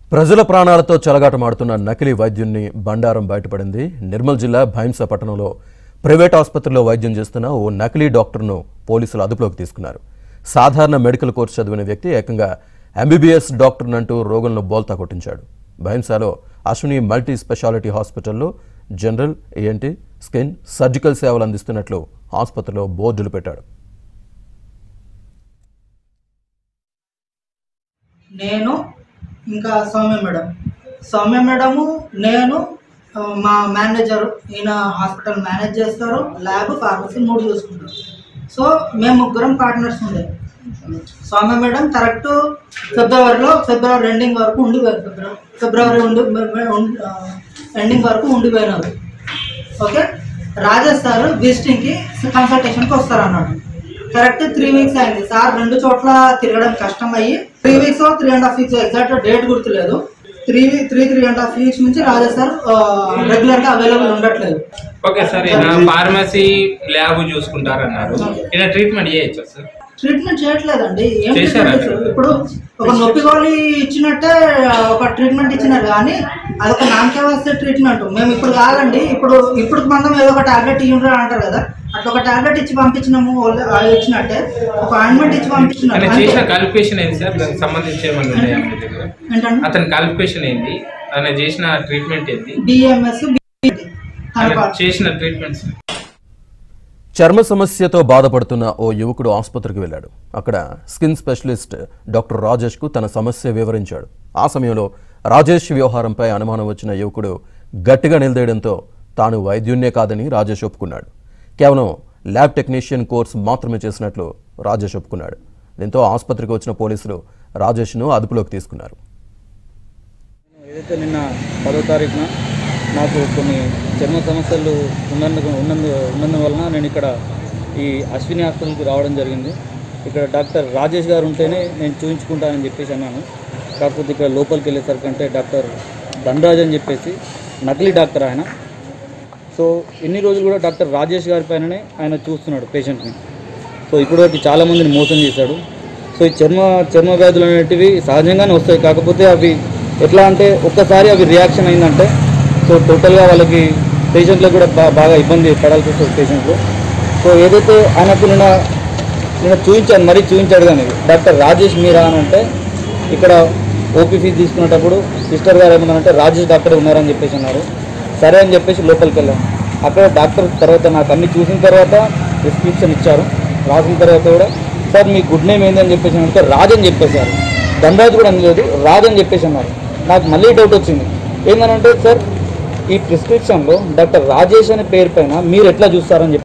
ప్రజల ప్రాణాలతో చెలగాటమాడుతున్న నకిలీ వైద్యున్ని బండారం బయటపడింది నిర్మల్ జిల్లా భైంస పట్టణంలో ప్రైవేట్ ఆసుపత్రిలో వైద్యం చేస్తున్న ఓ నకిలీ డాక్టర్ను పోలీసులు అదుపులోకి తీసుకున్నారు సాధారణ మెడికల్ కోర్సు చదివిన వ్యక్తి ఏకంగా ఎంబీబీఎస్ డాక్టర్నంటూ రోగులను బోల్తా కొట్టించాడు భైంసాలో అశ్విని మల్టీ స్పెషాలిటీ హాస్పిటల్లో జనరల్ ఏఎన్టీ స్కిన్ సర్జికల్ సేవలు అందిస్తున్నట్లు ఆసుపత్రిలో బోర్డులు పెట్టాడు నేను ఇంకా సౌమ్య మేడం సౌమ్య మేడము నేను ఆ, మా మేనేజర్ ఈయన హాస్పిటల్ మేనేజ్ చేస్తారు ల్యాబ్ ఫార్మసీ మూడు చూసుకుంటారు సో మేము ముగ్గురం పార్ట్నర్స్ ఉండే సౌమ్య మేడం కరెక్ట్ ఫిబ్రవరిలో ఫిబ్రవరి ఎండింగ్ వరకు ఉండిపోయారు ఫిబ్రవరి ఫిబ్రవరి ఉండి ఎండింగ్ వరకు ఉండిపోయినారు ఓకే రాజేష్ సార్ విజిటింగ్కి కన్సల్టేషన్కి వస్తారు అన్నాడు కరెక్ట్ త్రీ వీక్స్ అయింది సార్ రెండు చోట్ల తిరగడం కష్టం అయ్యి three weeks three and half weeks exact date గుర్తులేదు three three three and half weeks నుంచి రాజేష్ సార్ రెగ్యులర్గా అవైలబుల్ ఉండట్లేదు ఓకే సార్ ఈయన ఫార్మసీ ల్యాబ్ చూసుకుంటారన్నారు ఈయన ట్రీట్మెంట్ చేయొచ్చా సార్ ట్రీట్మెంట్ చేయట్లేదండి ఏం చేశారా ట్రీట్మెంట్ మీరు? ఇప్పుడు ఒక నొప్పి గోళీ ఇచ్చినట్టే ఆ, ఒక ట్రీట్మెంట్ ఇచ్చినారు కానీ అదొక నామకే వస్తే ట్రీట్మెంట్ మేము ఇప్పుడు కాదండి ఇప్పుడు ఇప్పుడు మనం ఏదో ఒక టాబ్లెట్ ఇవ్వరు అంటారు కదా అట్లా ఒక టాబ్లెట్ ఇచ్చి పంపించినాము వాళ్ళు- ఆ ఇచ్చినట్టే ఒక ఆయింట్మెంట్ ఇచ్చి పంపించినారు ఆయన అంతే. చేసిన క్వాలిఫికేషన్ ఏంటి సార్ దానికి సంబంధించి ఏమన్నా ఉన్నాయా మీ దగ్గర ఏంటంటే అతని క్వాలిఫికేషన్ ఏంటి ఆయన చేసిన ట్రీట్మెంట్ ఏంటి డిఎంఎస్ ఆయన చేసిన ట్రీట్మెంట్స్ చర్మ సమస్యతో బాధపడుతున్న ఓ యువకుడు ఆసుపత్రికి వెళ్ళాడు అక్కడ స్కిన్ స్పెషలిస్ట్ డాక్టర్ రాజేష్కు తన సమస్య వివరించాడు ఆ సమయంలో రాజేష్ వ్యవహారంపై అనుమానం వచ్చిన యువకుడు గట్టిగా నిలదేయడంతో తాను వైద్యున్నే కాదని రాజేష్ ఒప్పుకున్నాడు కేవలం ల్యాబ్ టెక్నీషియన్ కోర్సు మాత్రమే చేసినట్లు రాజేష్ ఒప్పుకున్నాడు దీంతో ఆసుపత్రికి వచ్చిన పోలీసులు రాజేష్ను అదుపులోకి తీసుకున్నారు ఏదైతే నిన్న పదో తారీఖున నాకు కొన్ని చర్మ సమస్యలు ఉన్నందుకు ఉన్నందు ఉన్నందువలన నేను ఇక్కడ ఈ అశ్విని హాస్పిటల్కి రావడం జరిగింది ఇక్కడ డాక్టర్ రాజేష్ గారు ఉంటేనే నేను చూపించుకుంటానని చెప్పేసి అన్నాను కాకపోతే ఇక్కడ లోపలికి వెళ్ళేసరికి అంటే డాక్టర్ ధనరాజ్ అని చెప్పేసి నకిలీ డాక్టర్ ఆయన సో ఎన్ని రోజులు కూడా డాక్టర్ రాజేష్ గారి పైననే ఆయన చూస్తున్నాడు పేషెంట్ని సో ఇప్పటివరకు చాలామందిని మోసం చేశాడు సో ఈ చర్మ చర్మ వ్యాధులు అనేటివి సహజంగానే వస్తాయి కాకపోతే అవి ఎట్లా అంటే ఒక్కసారి అవి రియాక్షన్ అయిందంటే సో టోటల్గా వాళ్ళకి పేషెంట్లకు కూడా బా బాగా ఇబ్బంది పడాల్సి వస్తుంది పేషెంట్లు సో ఏదైతే ఆయనకు నిన్న నిన్న చూపించాను మరీ చూపించాడు కానీ డాక్టర్ రాజేష్ మీరా అని అంటే ఇక్కడ ఓపీ ఫీజు తీసుకునేటప్పుడు సిస్టర్ గారు ఏమన్నారంటే రాజేష్ డాక్టర్ ఉన్నారని చెప్పేసి అన్నారు సరే అని చెప్పేసి లోపలికి వెళ్ళాం అక్కడ డాక్టర్ తర్వాత నాకు అన్ని చూసిన తర్వాత ప్రిస్క్రిప్షన్ ఇచ్చారు రాసిన తర్వాత కూడా సార్ మీ గుడ్ నేమ్ ఏంది అని చెప్పేసి అంటే రాజ్ అని చెప్పేశారు ధనరాజ్ కూడా అనలేదు రాజ్ అని చెప్పేసి అన్నారు నాకు మళ్ళీ డౌట్ వచ్చింది ఏంటంటే సార్ ఈ ప్రిస్క్రిప్షన్లో డాక్టర్ రాజేష్ అనే పేరు పైన మీరు ఎట్లా చూస్తారని చెప్పి